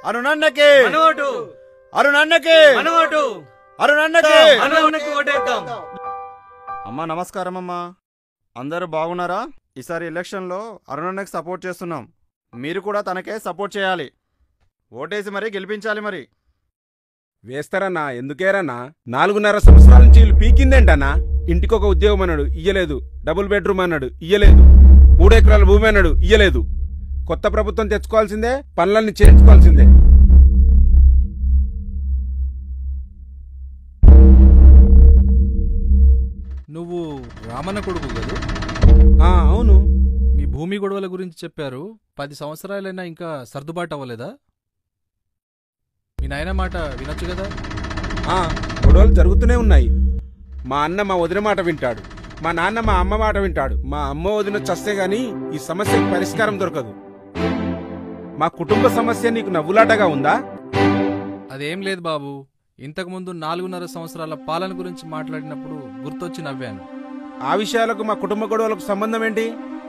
అరుణన్నకి మనోటు అరుణన్నకి మనోటు అరుణన్నకి మనోనికి ఓటేద్దాం అమ్మా నమస్కారం అమ్మా అందరూ బాగున్నారా ఈసారి ఎలక్షన్లో అరుణన్నకి సపోర్ట్ చేస్తున్నాం మీరు కూడా తనకే సపోర్ట్ చేయాలి ఓటేసి మరి గెలిపించాలి మరి వేస్తారన్నా ఎందుకేరన్నా నాలుగున్నర సంవత్సరాల నుంచి వీళ్ళు పీకిందేంటన్నా ఇంటికొక ఉద్యోగం అన్నాడు ఇయ్యలేదు డబుల్ బెడ్రూమ్ అన్నాడు ఇయ్యలేదు మూడు ఎకరాల భూమి అన్నాడు ఇయ్యలేదు కొత్త ప్రభుత్వం తెచ్చుకోవాల్సిందే పనులన్నీ చేయించుకోవాల్సిందే నువ్వు రామన్న కొడుకు కదూ ఆ, అవును మీ భూమి గొడవల గురించి చెప్పారు పది సంవత్సరాలైనా ఇంకా సర్దుబాటు అవ్వలేదా మీ నాయన మాట వినొచ్చు కదా ఆ, గొడవలు జరుగుతూనే ఉన్నాయి మా అన్న మా వదిన మాట వింటాడు మా నాన్న మా అమ్మ మాట వింటాడు మా అమ్మ వదిన చస్తే గాని ఈ సమస్యకి పరిష్కారం దొరకదు మా కుటుంబ సమస్య నీకు నవ్వులాటగా ఉందా అదేం లేదు బాబు ఇంతకుముందు నాలుగున్నర సంవత్సరాల పాలన గురించి మాట్లాడినప్పుడు గుర్తొచ్చి నవ్వాను ఆ విషయాలకు మా కుటుంబ గొడవలకు సంబంధం ఏంటి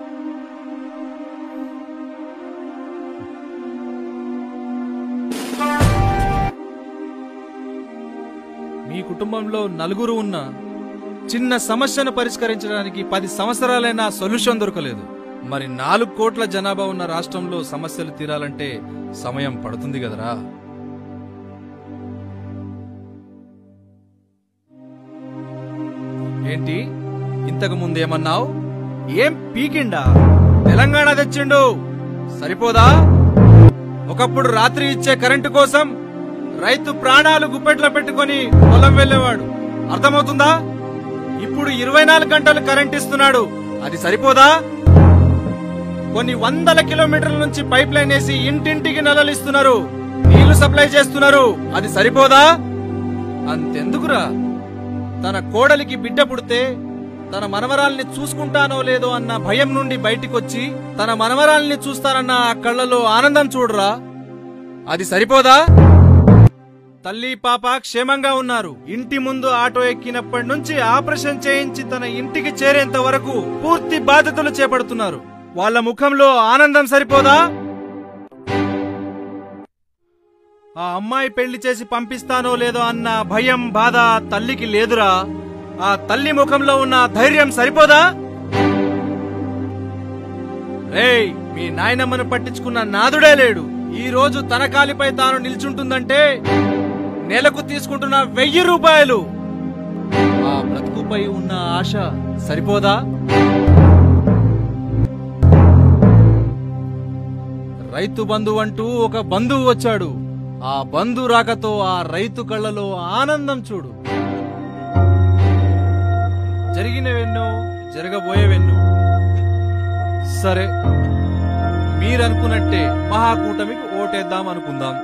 మీ కుటుంబంలో నలుగురు ఉన్న చిన్న సమస్యను పరిష్కరించడానికి పది సంవత్సరాలైనా సొల్యూషన్ దొరకలేదు మరి నాలుగు కోట్ల జనాభా ఉన్న రాష్ట్రంలో సమస్యలు తీరాలంటే సమయం పడుతుంది కదరా ఏంటి ఇంతకు ముందేమన్నావు ఏం పీకిండా తెలంగాణ తెచ్చిండు సరిపోదా ఒకప్పుడు రాత్రి ఇచ్చే కరెంటు కోసం రైతు ప్రాణాలు గుప్పెట్లో పెట్టుకొని పొలం వెళ్ళేవాడు అర్థమవుతుందా ఇప్పుడు ఇరవై నాలుగు గంటలు కరెంట్ ఇస్తున్నాడు అది సరిపోదా కొన్ని వందల కిలోమీటర్ల నుంచి పైప్ లైన్ వేసి ఇంటింటికి నల్లలు ఇస్తున్నారు నీళ్లు సప్లై చేస్తున్నారు అది సరిపోదా అంతెందుకురా తన కోడలికి బిడ్డ పుడితే తన మనవరాల్ని చూసుకుంటానో లేదో అన్న భయం నుండి బయటికొచ్చి తన మనవరాల్ని చూస్తానన్న ఆ కళ్ళలో ఆనందం చూడరా అది సరిపోదా తల్లి పాప క్షేమంగా ఉన్నారు ఇంటి ముందు ఆటో ఎక్కినప్పటి నుంచి ఆపరేషన్ చేయించి తన ఇంటికి చేరేంత వరకు పూర్తి బాధ్యతలు చేపడుతున్నారు వాళ్ళ ముఖంలో ఆనందం సరిపోదా ఆ అమ్మాయి పెళ్లి చేసి పంపిస్తానో లేదో అన్న భయం బాధ ఆ తల్లికి లేదురా ఆ తల్లి ముఖంలో ఉన్న ధైర్యం సరిపోదా రేయ్ మీ నాయనమ్మను పట్టించుకున్న నాదుడే లేడు ఈ రోజు తన కాలిపై తాను నిల్చుంటుందంటే నెలకు తీసుకుంటున్న వెయ్యి రూపాయలు ఆ బ్రతుకుపై ఉన్న ఆశ సరిపోదా రైతు బంధు అంటూ ఒక బంధువు వచ్చాడు ఆ బంధు రాకతో ఆ రైతు కళ్ళలో ఆనందం చూడు జరిగినవెన్నో జరగబోయేవెన్నో సరే మీరనుకున్నట్టే మహాకూటమికి ఓటేద్దాం అనుకుందాం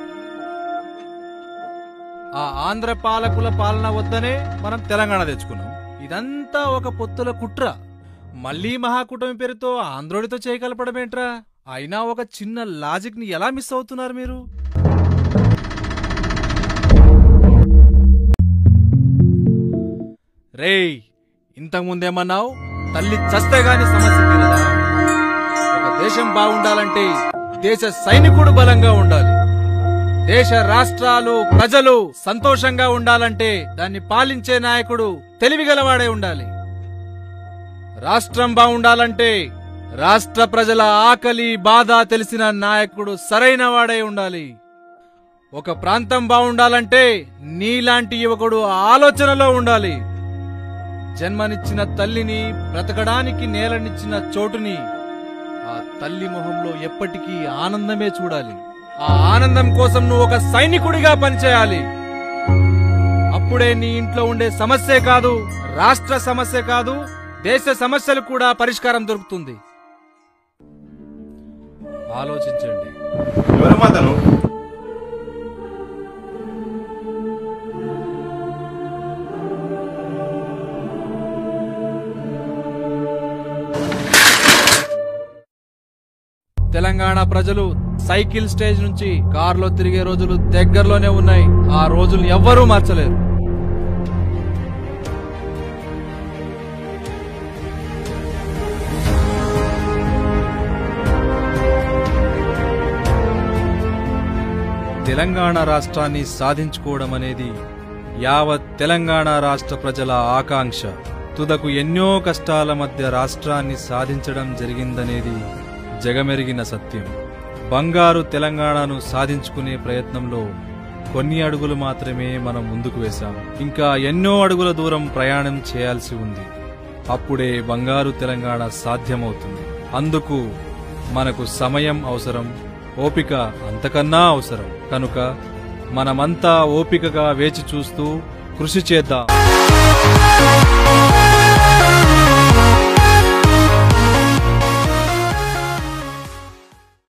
ఆ ఆంధ్ర పాలకుల పాలన వద్దనే మనం తెలంగాణ తెచ్చుకున్నాం ఇదంతా ఒక పొత్తుల కుట్ర మళ్ళీ మహాకూటమి పేరుతో ఆంధ్రోడితో చేయగలపడమేంట్రా అయినా ఒక చిన్న లాజిక్ ని ఎలా మిస్ అవుతున్నారు మీరు రేయ్ ఇంతకు ముందేమన్నావు తల్లి చస్తే గాని సమస్య తీరదా ఒక దేశం బాగుండాలంటే దేశ సైనికుడు బలంగా ఉండాలి దేశ రాష్ట్రాలు ప్రజలు సంతోషంగా ఉండాలంటే దాన్ని పాలించే నాయకుడు తెలివిగలవాడే ఉండాలి రాష్ట్రం బాగుండాలంటే రాష్ట్ర ప్రజల ఆకలి బాధ తెలిసిన నాయకుడు సరైన వాడై ఉండాలి ఒక ప్రాంతం బాగుండాలంటే నీలాంటి యువకుడు ఆలోచనలో ఉండాలి జన్మనిచ్చిన తల్లిని బ్రతకడానికి నేలనిచ్చిన చోటుని ఆ తల్లి మొహంలో ఎప్పటికీ ఆనందమే చూడాలి ఆ ఆనందం కోసం నువ్వు ఒక సైనికుడిగా పనిచేయాలి అప్పుడే నీ ఇంట్లో ఉండే సమస్యే కాదు రాష్ట్ర సమస్య కాదు దేశ సమస్యలు కూడా పరిష్కారం దొరుకుతుంది ఆలోచించండి ఎవరమ్మా తను తెలంగాణ ప్రజలు సైకిల్ స్టేజ్ నుంచి కారులో తిరిగే రోజులు దగ్గరలోనే ఉన్నాయి ఆ రోజులు ఎవ్వరూ మార్చలేరు తెలంగాణ రాష్ట్రాన్ని సాధించుకోవడం అనేది యావత్ తెలంగాణ రాష్ట్ర ప్రజల ఆకాంక్ష తుదకు ఎన్నో కష్టాల మధ్య రాష్ట్రాన్ని సాధించడం జరిగిందనేది జగమెరిగిన సత్యం బంగారు తెలంగాణను సాధించుకునే ప్రయత్నంలో కొన్ని అడుగులు మాత్రమే మనం ముందుకు వేశాం ఇంకా ఎన్నో అడుగుల దూరం ప్రయాణం చేయాల్సి ఉంది అప్పుడే బంగారు తెలంగాణ సాధ్యమవుతుంది అందుకు మనకు సమయం అవసరం ఓపిక అంతకన్నా అవసరం కనుక మనమంతా ఓపికగా వేచి చూస్తూ కృషి చేద్దాం